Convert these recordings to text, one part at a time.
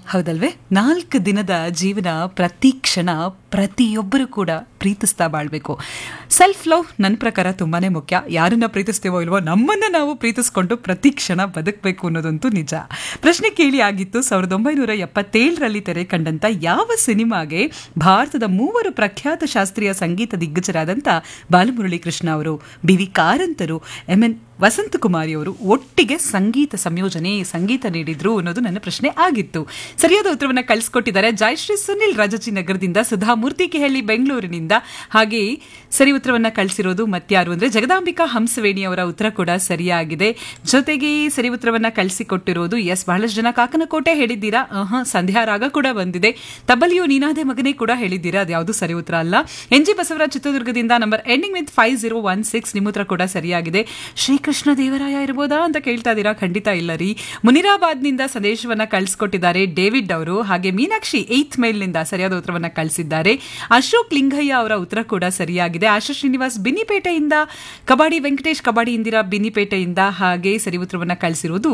ಹೌದಲ್ವೇ ನಾಲ್ಕು ದಿನದ ಜೀವನ ಪ್ರತಿ ಕ್ಷಣ ಪ್ರತಿಯೊಬ್ಬರು ಕೂಡ ಪ್ರೀತಿಸ್ತಾ ಬಾಳ್ಬೇಕು ಸೆಲ್ಫ್ ಲವ್ ನನ್ನ ಪ್ರಕಾರ ತುಂಬಾನೇ ಮುಖ್ಯ ಯಾರನ್ನ ಪ್ರೀತಿಸ್ತೀವೋ ಇಲ್ವೋ ನಮ್ಮನ್ನ ನಾವು ಪ್ರೀತಿಸ್ಕೊಂಡು ಪ್ರತಿ ಕ್ಷಣ ಬದುಕಬೇಕು ಅನ್ನೋದಂತೂ ನಿಜ ಪ್ರಶ್ನೆ ಕೇಳಿ ಆಗಿತ್ತು ಸಾವಿರದ ಒಂಬೈನೂರ ಎಪ್ಪತ್ತೇಳರಲ್ಲಿ ತೆರೆ ಕಂಡಂತ ಯಾವ ಸಿನಿಮಾಗೆ ಭಾರತದ ಮೂವರು ಪ್ರಖ್ಯಾತ ಶಾಸ್ತ್ರೀಯ ಸಂಗೀತ ದಿಗ್ಗಜರಾದಂಥ ಬಾಲಮುರಳಿ ಕೃಷ್ಣ ಅವರು ಬಿ ವಿ ಕಾರಂತರು ಎಂ ಎನ್ ವಸಂತಕುಮಾರಿ ಅವರು ಒಟ್ಟಿಗೆ ಸಂಗೀತ ಸಂಯೋಜನೆ ಸಂಗೀತ ನೀಡಿದ್ರು ಅನ್ನೋದು ನನ್ನ ಪ್ರಶ್ನೆ ಆಗಿತ್ತು ಸರಿಯಾದ ಉತ್ತರವನ್ನ ಕಳಿಸ್ಕೊಟ್ಟಿದ್ದಾರೆ ಜಯಶ್ರೀ ಸುನಿಲ್ ರಾಜಾಜಿ ನಗರದಿಂದ ಸುಧಾ ಮೂರ್ತಿಕೆಹಳ್ಳಿ ಬೆಂಗಳೂರಿನಿಂದ ಹಾಗೆ ಸರಿ ಉತ್ತರವನ್ನ ಕಳಿಸಿರೋದು ಮತ್ಯಾರು ಅಂದ್ರೆ ಜಗದಾಂಬಿಕಾ ಹಂಸವೇಣಿ ಅವರ ಉತ್ತರ ಕೂಡ ಸರಿಯಾಗಿದೆ ಜೊತೆಗೆ ಸರಿ ಉತ್ತರವನ್ನ ಕಳಿಸಿಕೊಟ್ಟಿರೋದು ಎಸ್ ಬಹಳಷ್ಟು ಜನ ಕಾಕನಕೋಟೆ ಹೇಳಿದ್ದೀರಾ ಆಹಾ ಸಂಧ್ಯಾ ರಾಗ ಕೂಡ ಬಂದಿದೆ ತಬಲಿಯು ನೀನಾದೆ ಮಗನೇ ಕೂಡ ಹೇಳಿದ್ದೀರಾ ಅದ್ಯಾವುದು ಸರಿ ಉತ್ತರ ಅಲ್ಲ ಎನ್ ಜಿ ಬಸವರಾಜ್ ಚಿತ್ರದುರ್ಗದಿಂದ number ending with five zero one six ನಿಮ್ಮ ಉತ್ತರ ಕೂಡ ಸರಿಯಾಗಿದೆ ಶ್ರೀಕೃಷ್ಣ ದೇವರಾಯ ಇರ್ಬೋದಾ ಅಂತ ಕೇಳ್ತಾ ಇದ್ದೀರಾ ಖಂಡಿತ ಇಲ್ಲ ರೀ ಮುನಿರಾಬಾದ್ನಿಂದ ಸಂದೇಶವನ್ನ ಕಳಿಸ್ಕೊಟ್ಟಿದ್ದಾರೆ ಡೇವಿಡ್ ಅವರು ಹಾಗೆ ಮೀನಾಕ್ಷಿ ಏತ್ ಮೇಲ್ನಿಂದ ಸರಿಯಾದ ಉತ್ತರವನ್ನ ಕಳಿಸಿದ್ದಾರೆ ಅಶೋಕ್ ಲಿಂಗಯ್ಯ ಅವರ ಉತ್ತರ ಕೂಡ ಸರಿಯಾಗಿದೆ ಆಶಾ ಶ್ರೀನಿವಾಸ್ ಬಿನ್ನಿಪೇಟೆಯಿಂದ ಕಬಾಡಿ ವೆಂಕಟೇಶ್ ಕಬಾಡಿ ಇಂದಿರಾ ಬಿನ್ನಿಪೇಟೆಯಿಂದ ಹಾಗೆ ಸರಿ ಉತ್ತರವನ್ನ ಕಳಿಸಿರುವುದು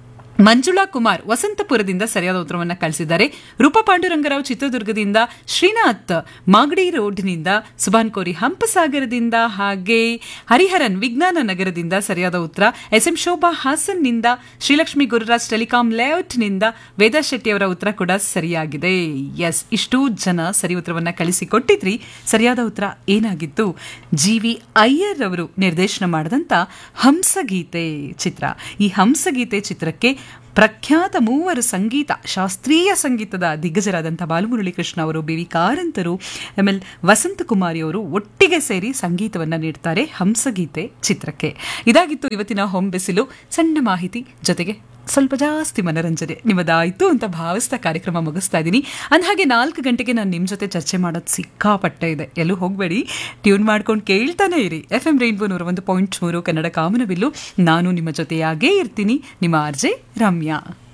ಮಂಜುಳಾ ಕುಮಾರ್ ವಸಂತಪುರದಿಂದ ಸರಿಯಾದ ಉತ್ತರವನ್ನು ಕಳಿಸಿದ್ದಾರೆ ರೂಪಾ ಪಾಂಡುರಂಗರಾವ್ ಚಿತ್ರದುರ್ಗದಿಂದ ಶ್ರೀನಾಥ್ ಮಾಗಡಿ ರೋಡ್ನಿಂದ ಸುಭಾನ್ ಕೋರಿ ಹಂಪಸಾಗರದಿಂದ ಹಾಗೆ ಹರಿಹರನ್ ವಿಜ್ಞಾನ ನಗರದಿಂದ ಸರಿಯಾದ ಉತ್ತರ ಎಸ್ ಎಂ ಶೋಭಾ ಹಾಸನ್ನಿಂದ ಶ್ರೀಲಕ್ಷ್ಮಿ ಗುರುರಾಜ್ ಟೆಲಿಕಾಂ ಲೇಔಟ್ನಿಂದ ವೇದಾ ಶೆಟ್ಟಿ ಅವರ ಉತ್ತರ ಕೂಡ ಸರಿಯಾಗಿದೆ ಎಸ್ ಇಷ್ಟು ಜನ ಸರಿ ಉತ್ತರವನ್ನ ಕಳಿಸಿಕೊಟ್ಟಿದ್ರಿ ಸರಿಯಾದ ಉತ್ತರ ಏನಾಗಿತ್ತು ಜಿ ವಿ ಅಯ್ಯರ್ ಅವರು ನಿರ್ದೇಶನ ಮಾಡಿದಂಥ ಹಂಸಗೀತೆ ಚಿತ್ರ ಈ ಹಂಸಗೀತೆ ಚಿತ್ರಕ್ಕೆ ಪ್ರಖ್ಯಾತ ಮೂವರು ಸಂಗೀತ ಶಾಸ್ತ್ರೀಯ ಸಂಗೀತದ ದಿಗ್ಗಜರಾದಂಥ ಬಾಲಮುರಳಿ ಕೃಷ್ಣ ಅವರು ಬಿ ವಿ ಕಾರಂತರು ಆಮೇಲೆ ವಸಂತಕುಮಾರಿ ಅವರು ಒಟ್ಟಿಗೆ ಸೇರಿ ಸಂಗೀತವನ್ನು ನೀಡ್ತಾರೆ ಹಂಸಗೀತೆ ಚಿತ್ರಕ್ಕೆ ಇದಾಗಿತ್ತು ಇವತ್ತಿನ ಹೊಂ ಬಿಸಿಲು ಸಣ್ಣ ಮಾಹಿತಿ ಜೊತೆಗೆ ಸ್ವಲ್ಪ ಜಾಸ್ತಿ ಮನರಂಜನೆ ನಿಮ್ಮದಾಯಿತು ಅಂತ ಭಾವಿಸ್ತಾ ಕಾರ್ಯಕ್ರಮ ಮುಗಿಸ್ತಾ ಇದ್ದೀನಿ ಅಂದಹಾಗೆ ನಾಲ್ಕು ಗಂಟೆಗೆ ನಾನು ನಿಮ್ಮ ಜೊತೆ ಚರ್ಚೆ ಮಾಡೋದು ಸಿಕ್ಕಾಪಟ್ಟೆ ಇದೆ ಎಲ್ಲೂ ಹೋಗಬೇಡಿ ಟ್ಯೂನ್ ಮಾಡ್ಕೊಂಡು ಕೇಳ್ತಾನೆ ಇರಿ ಎಫ್ ಎಂ ರೈನ್ಬೋ ನೂರ ಒಂದು ಪಾಯಿಂಟ್ ಮೂರು ಕನ್ನಡ ಕಾಮನಬಿಲ್ಲು ನಾನು ನಿಮ್ಮ ಜೊತೆಯಾಗೇ ಇರ್ತೀನಿ ನಿಮ್ಮ ಆರ್ಜೆ ರಮ್ಯಾ